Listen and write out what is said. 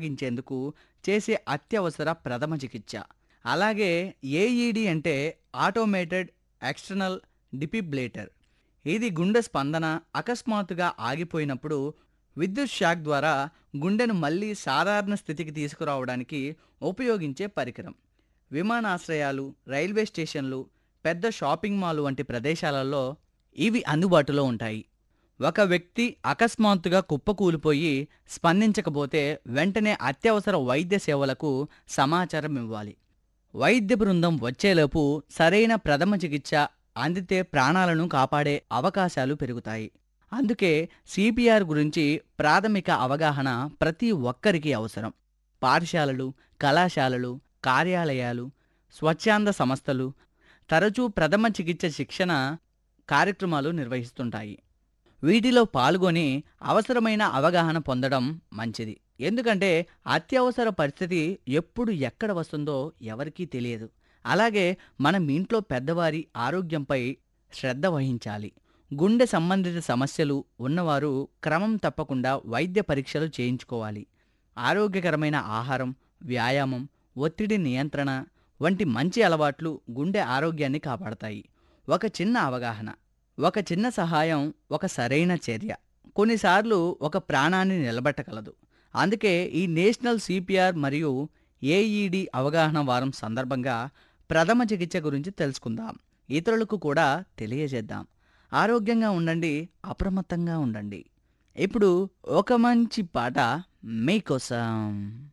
అప్పగించేందుకు చేసే అత్యవసర ప్రథమ చికిత్స అలాగే ఏఈడి అంటే ఆటోమేటెడ్ ఎక్స్టర్నల్ డిఫిబ్లేటర్ ఇది గుండె స్పందన అకస్మాత్తుగా ఆగిపోయినప్పుడు విద్యుత్ షాక్ ద్వారా గుండెను మళ్ళీ సాధారణ స్థితికి తీసుకురావడానికి ఉపయోగించే పరికరం విమానాశ్రయాలు రైల్వే స్టేషన్లు పెద్ద షాపింగ్ మాల్ వంటి ప్రదేశాలలో ఇవి అందుబాటులో ఉంటాయి ఒక వ్యక్తి అకస్మాత్తుగా కుప్పకూలిపోయి స్పందించకపోతే వెంటనే అత్యవసర వైద్య సేవలకు సమాచారం ఇవ్వాలి వైద్య బృందం వచ్చేలోపు సరైన ప్రథమ చికిత్స అందితే ప్రాణాలను కాపాడే అవకాశాలు పెరుగుతాయి అందుకే సిపిఆర్ గురించి ప్రాథమిక అవగాహన ప్రతి ఒక్కరికి అవసరం పాఠశాలలు కళాశాలలు కార్యాలయాలు స్వచ్ఛంద సంస్థలు తరచూ ప్రథమ చికిత్స శిక్షణ కార్యక్రమాలు నిర్వహిస్తుంటాయి వీటిలో పాల్గొని అవసరమైన అవగాహన పొందడం మంచిది ఎందుకంటే అత్యవసర పరిస్థితి ఎప్పుడు ఎక్కడ వస్తుందో ఎవరికీ తెలియదు అలాగే మనం ఇంట్లో పెద్దవారి ఆరోగ్యంపై శ్రద్ధ వహించాలి గుండె సంబంధిత సమస్యలు ఉన్నవారు క్రమం తప్పకుండా వైద్య పరీక్షలు చేయించుకోవాలి ఆరోగ్యకరమైన ఆహారం వ్యాయామం ఒత్తిడి నియంత్రణ వంటి మంచి అలవాట్లు గుండె ఆరోగ్యాన్ని కాపాడతాయి ఒక చిన్న అవగాహన ఒక చిన్న సహాయం ఒక సరైన చర్య కొన్నిసార్లు ఒక ప్రాణాన్ని నిలబెట్టగలదు అందుకే ఈ నేషనల్ సిపిఆర్ మరియు ఏఈడి అవగాహన వారం సందర్భంగా ప్రథమ చికిత్స గురించి తెలుసుకుందాం ఇతరులకు కూడా తెలియజేద్దాం ఆరోగ్యంగా ఉండండి అప్రమత్తంగా ఉండండి ఇప్పుడు ఒక మంచి పాట మీకోసం